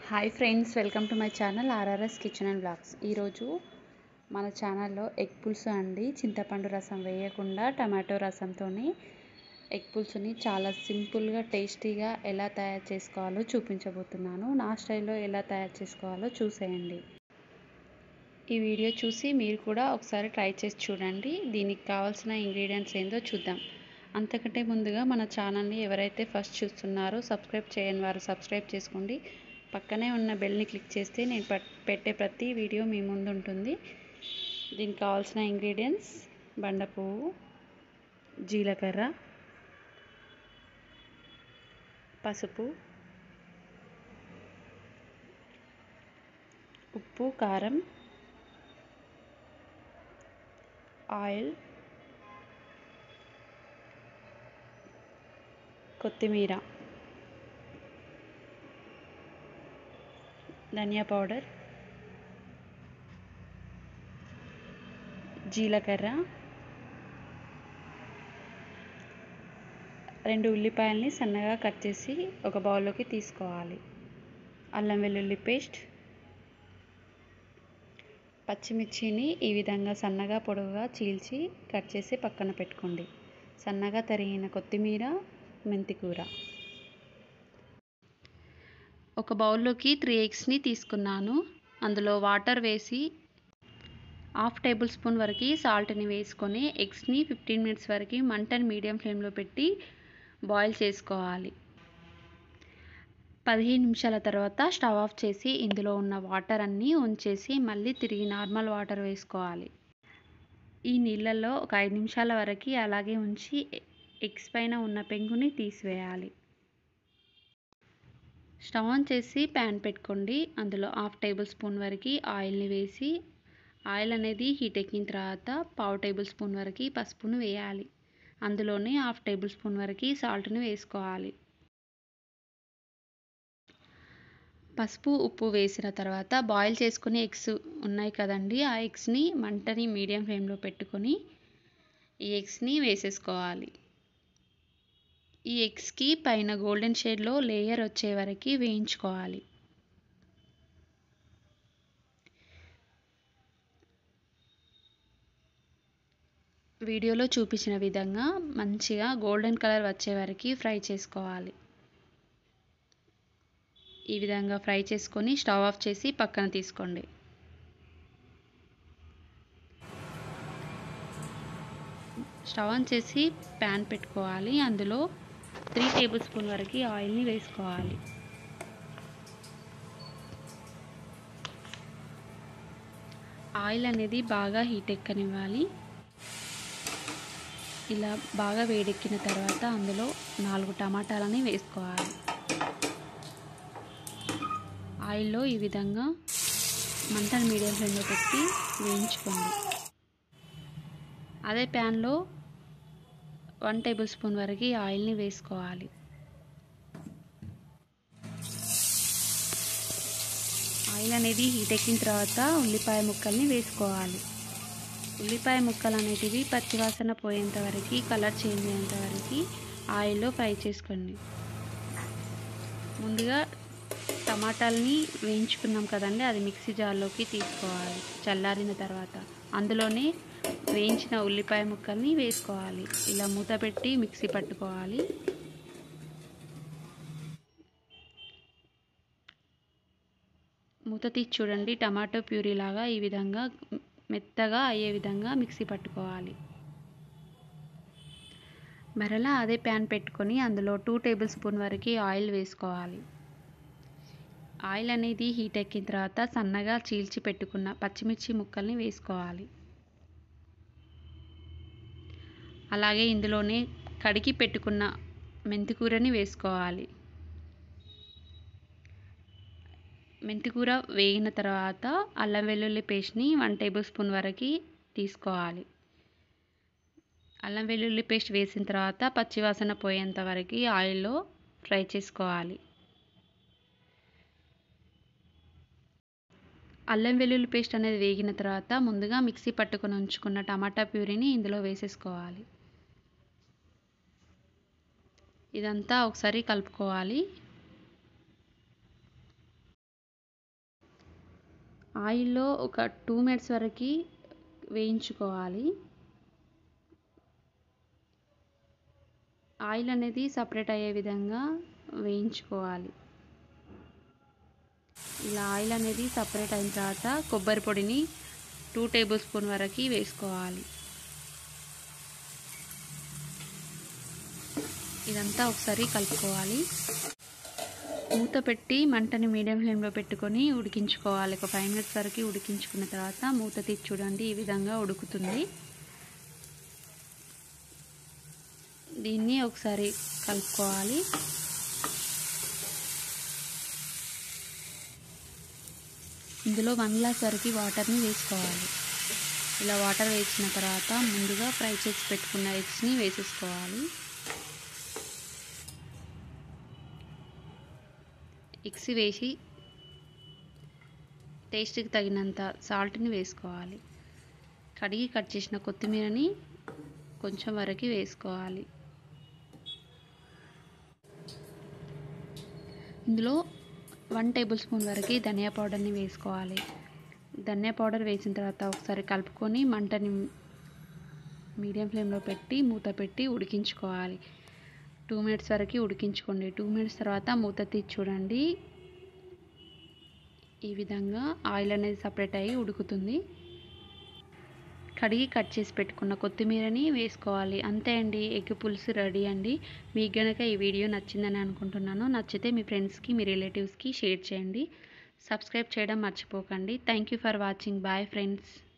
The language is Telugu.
hi friends welcome to my channel RRS kitchen and vlogs ఈరోజు మన ఛానల్లో ఎగ్ పులుసు అండి చింతపండు రసం వేయకుండా టమాటో రసంతో ఎగ్ పులుసుని చాలా సింపుల్గా టేస్టీగా ఎలా తయారు చేసుకోవాలో చూపించబోతున్నాను నా స్టైల్లో ఎలా తయారు చేసుకోవాలో చూసేయండి ఈ వీడియో చూసి మీరు కూడా ఒకసారి ట్రై చేసి చూడండి దీనికి కావాల్సిన ఇంగ్రీడియంట్స్ ఏందో చూద్దాం అంతకంటే ముందుగా మన ఛానల్ని ఎవరైతే ఫస్ట్ చూస్తున్నారో సబ్స్క్రైబ్ చేయని వారు సబ్స్క్రైబ్ చేసుకోండి పక్కనే ఉన్న బెల్ని క్లిక్ చేస్తే నేను పెట్టే ప్రతి వీడియో మీ ముందు ఉంటుంది దీనికి కావాల్సిన ఇంగ్రీడియంట్స్ బండ పువ్వు జీలకర్ర పసుపు ఉప్పు కారం ఆయిల్ కొత్తిమీర ధనియా పౌడర్ జీలకర్ర రెండు ఉల్లిపాయల్ని సన్నగా కట్ చేసి ఒక బౌల్లోకి తీసుకోవాలి అల్లం వెల్లుల్లి పేస్ట్ పచ్చిమిర్చిని ఈ విధంగా సన్నగా పొడవుగా చీల్చి కట్ చేసి పక్కన పెట్టుకోండి సన్నగా తరిగిన కొత్తిమీర మెంతికూర ఒక బౌల్లోకి త్రీ ఎగ్స్ని తీసుకున్నాను అందులో వాటర్ వేసి హాఫ్ టేబుల్ స్పూన్ వరకు సాల్ట్ని వేసుకొని ఎగ్స్ని ఫిఫ్టీన్ మినిట్స్ వరకు మంటని మీడియం ఫ్లేమ్లో పెట్టి బాయిల్ చేసుకోవాలి పదిహేను నిమిషాల తర్వాత స్టవ్ ఆఫ్ చేసి ఇందులో ఉన్న వాటర్ అన్నీ ఉంచేసి మళ్ళీ తిరిగి నార్మల్ వాటర్ వేసుకోవాలి ఈ నీళ్ళల్లో ఒక ఐదు నిమిషాల వరకు అలాగే ఉంచి ఎగ్స్ పైన ఉన్న పెంగుని తీసివేయాలి స్టవ్ ఆన్ చేసి ప్యాన్ పెట్టుకోండి అందులో హాఫ్ టేబుల్ స్పూన్ వరకు ఆయిల్ని వేసి ఆయిల్ అనేది హీట్ ఎక్కిన తర్వాత పావు టేబుల్ స్పూన్ వరకు పసుపును వేయాలి అందులోనే హాఫ్ టేబుల్ స్పూన్ వరకు సాల్ట్ని వేసుకోవాలి పసుపు ఉప్పు వేసిన తర్వాత బాయిల్ చేసుకుని ఎగ్స్ ఉన్నాయి కదండి ఆ ఎగ్స్ని మంటని మీడియం ఫ్లేమ్లో పెట్టుకొని ఈ ఎగ్స్ని వేసేసుకోవాలి ఈ ఎగ్స్కి పైన గోల్డెన్ షేడ్లో లేయర్ వచ్చే వరకు వేయించుకోవాలి వీడియోలో చూపించిన విధంగా మంచిగా గోల్డెన్ కలర్ వచ్చే వరకు ఫ్రై చేసుకోవాలి ఈ విధంగా ఫ్రై చేసుకొని స్టవ్ ఆఫ్ చేసి పక్కన తీసుకోండి స్టవ్ ఆన్ చేసి ప్యాన్ పెట్టుకోవాలి అందులో త్రీ టేబుల్ స్పూన్ వరకు ఆయిల్ని వేసుకోవాలి ఆయిల్ అనేది బాగా హీట్ ఎక్కనివ్వాలి ఇలా బాగా వేడెక్కిన తర్వాత అందులో నాలుగు టమాటాలని వేసుకోవాలి ఆయిల్లో ఈ విధంగా మంటను మీడియం ఫ్లేమ్లో పెట్టి వేయించుకోండి అదే ప్యాన్లో వన్ టేబుల్ స్పూన్ వరకు ఆయిల్ని వేసుకోవాలి ఆయిల్ అనేది హీట్ ఎక్కిన తర్వాత ఉల్లిపాయ ముక్కల్ని వేసుకోవాలి ఉల్లిపాయ ముక్కలు అనేటివి పచ్చివాసన పోయేంత వరకు కలర్ చేంజ్ అయ్యేంత వరకు ఆయిల్లో ఫ్రై చేసుకోండి ముందుగా టమాటాలని వేయించుకున్నాం కదండి అది మిక్సీ జార్లోకి తీసుకోవాలి చల్లారిన తర్వాత అందులోనే వేయించిన ఉల్లిపాయ ముక్కల్ని వేసుకోవాలి ఇలా మూత పెట్టి మిక్సీ పట్టుకోవాలి మూత తీసి చూడండి టమాటో ప్యూరీ లాగా ఈ విధంగా మెత్తగా అయ్యే విధంగా మిక్సీ పట్టుకోవాలి మరలా అదే ప్యాన్ పెట్టుకొని అందులో టూ టేబుల్ స్పూన్ వరకు ఆయిల్ వేసుకోవాలి ఆయిల్ అనేది హీట్ ఎక్కిన తర్వాత సన్నగా చీల్చి పెట్టుకున్న పచ్చిమిర్చి ముక్కల్ని వేసుకోవాలి అలాగే ఇందులోనే కడిగి పెట్టుకున్న మెంతికూరని వేసుకోవాలి మెంతికూర వేగిన తర్వాత అల్లం వెల్లుల్లి పేస్ట్ని వన్ టేబుల్ స్పూన్ వరకు తీసుకోవాలి అల్లం వెల్లుల్లి పేస్ట్ వేసిన తర్వాత పచ్చివాసన పోయేంత వరకు ఆయిల్లో ఫ్రై చేసుకోవాలి అల్లం వెల్లుల్లి పేస్ట్ అనేది వేగిన తర్వాత ముందుగా మిక్సీ పట్టుకొని ఉంచుకున్న టమాటా ప్యూరీని ఇందులో వేసేసుకోవాలి ఇదంతా ఒకసారి కలుపుకోవాలి ఆయిల్లో ఒక టూ మినిట్స్ వరకు వేయించుకోవాలి ఆయిల్ అనేది సపరేట్ అయ్యే విధంగా వేయించుకోవాలి ఇలా ఆయిల్ అనేది సపరేట్ అయిన తర్వాత కొబ్బరి పొడిని టూ టేబుల్ స్పూన్ వరకు వేసుకోవాలి ఇదంతా ఒకసారి కలుపుకోవాలి మూత పెట్టి మంటని మీడియం ఫ్లేమ్లో పెట్టుకొని ఉడికించుకోవాలి ఒక ఫైవ్ మినిట్స్ వరకు ఉడికించుకున్న తర్వాత మూత తీసి చూడండి ఈ విధంగా ఉడుకుతుంది దీన్ని ఒకసారి కలుపుకోవాలి ఇందులో వన్ గ్లాస్ వరకు వాటర్ని వేసుకోవాలి ఇలా వాటర్ వేసిన తర్వాత ముందుగా ఫ్రై చేసి పెట్టుకున్న ఎగ్స్ని వేసేసుకోవాలి ఎగ్స్ వేసి టేస్ట్కి తగినంత సాల్ట్ని వేసుకోవాలి కడిగి కట్ చేసిన కొత్తిమీరని కొంచెం వరకు వేసుకోవాలి ఇందులో వన్ టేబుల్ స్పూన్ వరకు ధనియా పౌడర్ని వేసుకోవాలి ధనియా పౌడర్ వేసిన తర్వాత ఒకసారి కలుపుకొని మంటని మీడియం ఫ్లేమ్లో పెట్టి మూత పెట్టి ఉడికించుకోవాలి టూ మినిట్స్ వరకు ఉడికించుకోండి టూ మినిట్స్ తర్వాత మూత తీసి చూడండి ఈ విధంగా ఆయిల్ అనేది సపరేట్ అయ్యి ఉడుకుతుంది కడిగి కట్ చేసి పెట్టుకున్న కొత్తిమీరని వేసుకోవాలి అంతే అండి ఎగ్ పులుసు రెడీ అండి మీకు గనక ఈ వీడియో నచ్చిందని అనుకుంటున్నాను నచ్చితే మీ ఫ్రెండ్స్కి మీ రిలేటివ్స్కి షేర్ చేయండి సబ్స్క్రైబ్ చేయడం మర్చిపోకండి thank you for watching bye friends